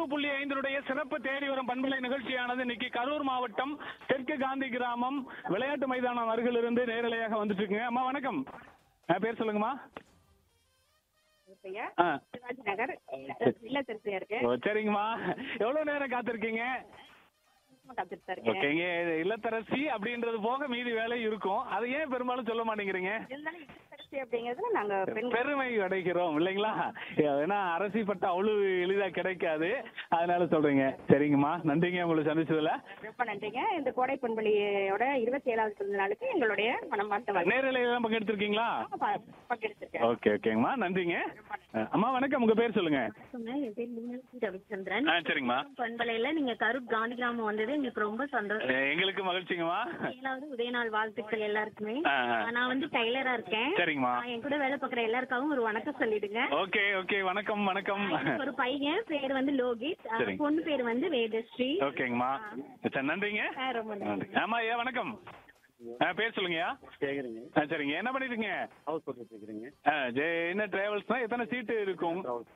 நூறு புள்ளி ஐந்தினுடைய சிறப்பு தேடி வரும் பண்பலை நிகழ்ச்சியானது இன்னைக்கு கரூர் மாவட்டம் தெற்கு காந்தி கிராமம் விளையாட்டு மைதானம் அருகிலிருந்து நேரலையாக வந்துட்டு இருக்குங்க அம்மா வணக்கம் ஆ, பேர் சொல்லுங்கம்மா ஐயா ஆ சிவாஜி நகர் இல்ல திருப்தியா இருக்கு ஓ, சரிங்கம்மா எவ்வளவு நேரம் காத்திருக்கீங்க காத்துட்டு தான் இருக்கேன் ஓகேங்க இல்லத்தரசி அப்படின்றது போக மீதி வேலை இருக்கும் அதை ஏன் பெரும்பாலும் சொல்ல மாட்டேங்கிறீங்க இருந்தாலும் இல்லத்தரசி அப்படிங்கிறதுல நாங்க பெண்கள் பெருமை அடைக்கிறோம் இல்லைங்களா ஏன்னா அரசி பட்டம் அவ்வளவு எளிதா கிடைக்காது அதனால சொல்றீங்க சரிங்கம்மா நன்றிங்க உங்களை சந்திச்சதுல ரொம்ப நன்றிங்க இந்த கோடை பண்பலியோட இருபத்தி ஏழாவது பிறந்த நாளுக்கு எங்களுடைய மனமார்ந்த வாழ்த்து நேரலையெல்லாம் பங்கெடுத்திருக்கீங்களா பங்கெடுத்திருக்கேன் ஓகே ஓகேங்கம்மா நன்றிங்க அஹ், அம்மா வணக்கம் உங்க பேர் சொல்லுங்க என் பேர் மீனாட்சி ரவிச்சந்திரன் ஆ சரிங்கம்மா பண்பலையில நீங்க கரூர் காந்தி கிராமம் வந்தது எங்களுக்கு ரொம்ப சந்தோஷம் அஹ், எங்களுக்கு மகிழ்ச்சிங்கம்மா ஏழாவது உதயநாள் வாழ்த்துக்கள் எல்லாருக்குமே ஆ, ஆ. நான் வந்து டைலரா இருக்கேன் சரிங்கம்மா நான் என் கூட வேலை பார்க்குற எல்லாருக்காகவும் ஒரு வணக்கம் சொல்லிடுங்க ஓகே ஓகே வணக்கம் வணக்கம் எனக்கு ஒரு பையன் பேர் வந்து லோகித் அஹ் சரிங்க. பொண்ணு பேர் வந்து வேதஸ்ரீ ஓகேங்கம்மா சரி நன்றிங்க ஆ, ரொம்ப நன்றி நன்றி ஆமா ஐயா வணக்கம் ஆ, பேர் சொல்லுங்கய்யா கேக்குறீங்க ஆ, சரிங்க என்ன பண்ணிட்டு இருக்கீங்க ஹவுஸ் போட்டு இருக்கிறீங்க ஆ, ஜெ- என்ன டிராவல்ஸ்னா எத்தனை சீட்டு இருக்கும்